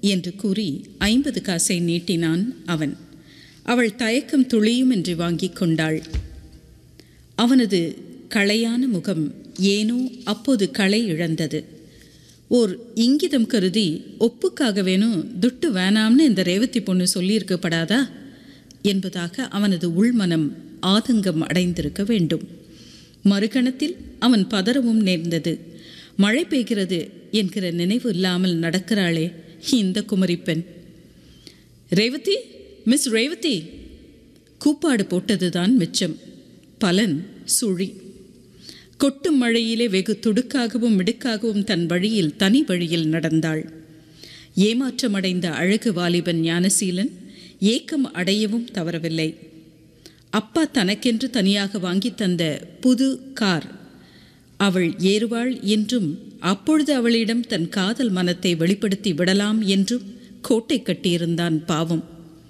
என்று கூறி ஐம்பது காசை நீட்டினான் அவன் அவள் தயக்கம் துளியுமின்றி வாங்கிக் கொண்டாள் அவனது களையான முகம் ஏனோ அப்போது களை இழந்தது ஓர் இங்கிதம் கருதி ஒப்புக்காக வேணும் துட்டு வேணாம்னு இந்த ரேவதி பொண்ணு சொல்லியிருக்கப்படாதா என்பதாக அவனது உள்மனம் ஆதங்கம் அடைந்திருக்க வேண்டும் மறுகணத்தில் அவன் பதறவும் நேர்ந்தது மழை பெய்கிறது என்கிற நினைவு இல்லாமல் நடக்கிறாளே இந்த குமரி பெண் ரேவதி மிஸ் ரேவதி கூப்பாடு போட்டதுதான் மிச்சம் பலன் சுழி கொட்டும் மழையிலே வெகு துடுக்காகவும் மிடுக்காகவும் தன் வழியில் தனி வழியில் நடந்தாள் ஏமாற்றமடைந்த அழகு வாலிபன் ஞானசீலன் ஏக்கம் அடையவும் தவறவில்லை அப்பா தனக்கென்று தனியாக வாங்கி தந்த புது கார் அவள் ஏறுவாள் என்றும் அப்பொழுது அவளிடம் தன் காதல் மனத்தை வெளிப்படுத்தி விடலாம் என்றும் கோட்டை கட்டியிருந்தான் பாவம்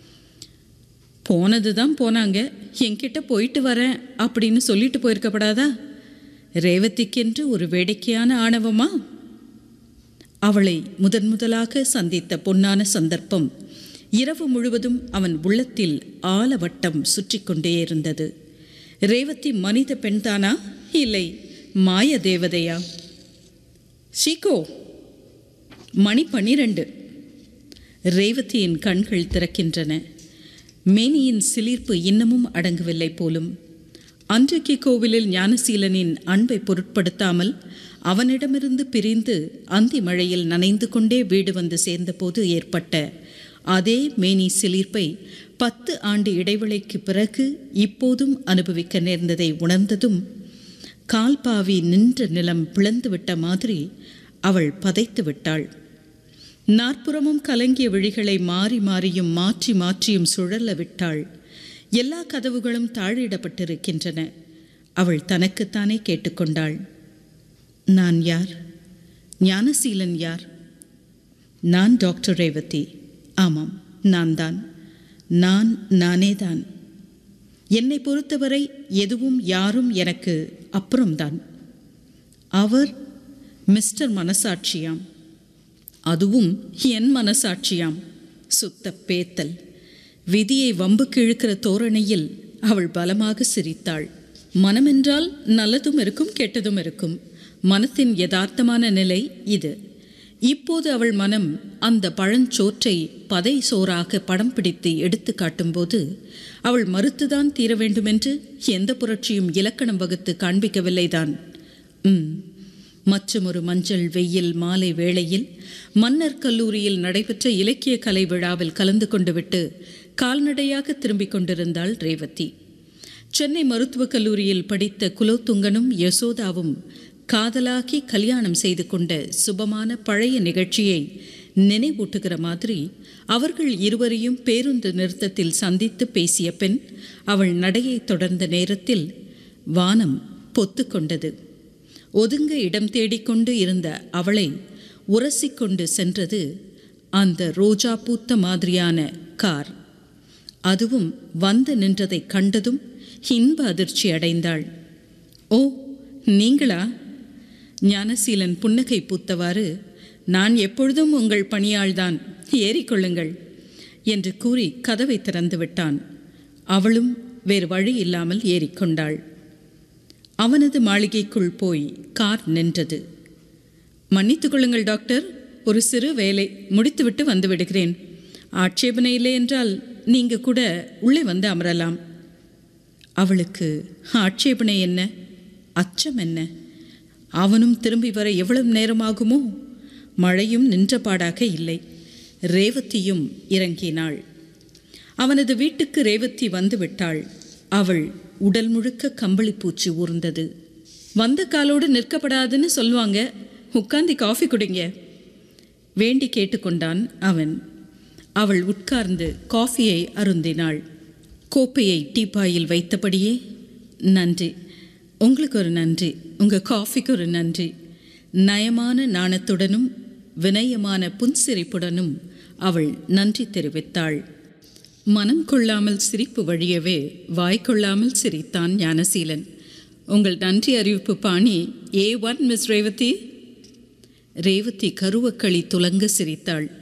போனது தான் போனாங்க என்கிட்ட போயிட்டு வரேன் அப்படின்னு சொல்லிட்டு போயிருக்கப்படாதா ரேவதிக்கென்று ஒரு வேடிக்கையான ஆணவமா அவளை முதன் முதலாக சந்தித்த பொன்னான சந்தர்ப்பம் இரவு முழுவதும் அவன் உள்ளத்தில் ஆலவட்டம் சுற்றி கொண்டே இருந்தது ரேவதி மனித பெண்தானா இல்லை மாய தேவதையா ஷீகோ மணி பன்னிரண்டு ரேவதியின் கண்கள் திறக்கின்றன மேனியின் சிலிர்ப்பு இன்னமும் அடங்கவில்லை போலும் அன்றைக்கு கோவிலில் ஞானசீலனின் அன்பை பொருட்படுத்தாமல் அவனிடமிருந்து பிரிந்து அந்தி மழையில் நனைந்து கொண்டே வீடு வந்து சேர்ந்தபோது ஏற்பட்ட அதே மேனி சிலிர்ப்பை பத்து ஆண்டு இடைவெளிக்கு பிறகு இப்போதும் அனுபவிக்க நேர்ந்ததை உணர்ந்ததும் கால்பாவி நின்ற நிலம் பிளந்துவிட்ட மாதிரி அவள் பதைத்து விட்டாள் நாற்புறமும் கலங்கிய விழிகளை மாறி மாறியும் மாற்றி மாற்றியும் சுழல விட்டாள் எல்லா கதவுகளும் தாழிடப்பட்டிருக்கின்றன அவள் தனக்குத்தானே கேட்டுக்கொண்டாள் நான் யார் ஞானசீலன் யார் நான் டாக்டர் ரேவதி ஆமாம் நான் தான் நான் நானே தான் என்னை பொறுத்தவரை எதுவும் யாரும் எனக்கு அப்புறம்தான் அவர் மிஸ்டர் மனசாட்சியாம் அதுவும் என் மனசாட்சியாம் சுத்த பேத்தல் விதியை வம்புக்கு இழுக்கிற தோரணையில் அவள் பலமாக சிரித்தாள் மனமென்றால் நல்லதும் இருக்கும் கெட்டதும் இருக்கும் மனத்தின் யதார்த்தமான நிலை இது இப்போது அவள் மனம் அந்த பழஞ்சோற்றை பதை சோறாக படம் பிடித்து எடுத்து காட்டும்போது அவள் மறுத்துதான் தீர வேண்டுமென்று எந்த புரட்சியும் இலக்கணம் வகுத்து காண்பிக்கவில்லைதான் ம் மற்றும் ஒரு மஞ்சள் வெயில் மாலை வேளையில் மன்னர் கல்லூரியில் நடைபெற்ற இலக்கிய கலை விழாவில் கலந்து கொண்டு விட்டு கால்நடையாக திரும்பிக் கொண்டிருந்தாள் ரேவதி சென்னை மருத்துவக் கல்லூரியில் படித்த குலோத்துங்கனும் யசோதாவும் காதலாக்கி கல்யாணம் செய்து கொண்ட சுபமான பழைய நிகழ்ச்சியை நினைவூட்டுகிற மாதிரி அவர்கள் இருவரையும் பேருந்து நிறுத்தத்தில் சந்தித்து பேசிய பெண் அவள் நடையை தொடர்ந்த நேரத்தில் வானம் பொத்து கொண்டது ஒதுங்க இடம் தேடிக்கொண்டு இருந்த அவளை உரசிக்கொண்டு சென்றது அந்த ரோஜா பூத்த மாதிரியான கார் அதுவும் வந்து நின்றதை கண்டதும் இன்ப அதிர்ச்சி அடைந்தாள் ஓ நீங்களா ஞானசீலன் புன்னகை பூத்தவாறு நான் எப்பொழுதும் உங்கள் பணியாள்தான் ஏறிக்கொள்ளுங்கள் என்று கூறி கதவை திறந்து விட்டான் அவளும் வேறு வழி இல்லாமல் ஏறிக்கொண்டாள் அவனது மாளிகைக்குள் போய் கார் நின்றது மன்னித்துக் கொள்ளுங்கள் டாக்டர் ஒரு சிறு வேலை முடித்துவிட்டு வந்து விடுகிறேன் ஆட்சேபனை இல்லை என்றால் நீங்க கூட உள்ளே வந்து அமரலாம் அவளுக்கு ஆட்சேபனை என்ன அச்சம் என்ன அவனும் திரும்பி வர எவ்வளவு நேரமாகுமோ மழையும் நின்றபாடாக இல்லை ரேவதியும் இறங்கினாள் அவனது வீட்டுக்கு ரேவதி வந்து விட்டாள் அவள் உடல் முழுக்க கம்பளி பூச்சி ஊர்ந்தது வந்த காலோடு நிற்கப்படாதுன்னு சொல்லுவாங்க உட்கார்ந்து காஃபி குடிங்க வேண்டி கேட்டுக்கொண்டான் அவன் அவள் உட்கார்ந்து காஃபியை அருந்தினாள் கோப்பையை டீப்பாயில் வைத்தபடியே நன்றி உங்களுக்கு ஒரு நன்றி உங்கள் காஃபிக்கு ஒரு நன்றி நயமான நாணத்துடனும் வினயமான புன்சிரிப்புடனும் அவள் நன்றி தெரிவித்தாள் மனம் கொள்ளாமல் சிரிப்பு வழியவே வாய்க்கொள்ளாமல் சிரித்தான் ஞானசீலன் உங்கள் நன்றி அறிவிப்பு பாணி A one miss Revathi Revathi கருவக்களி துலங்க சிரித்தாள்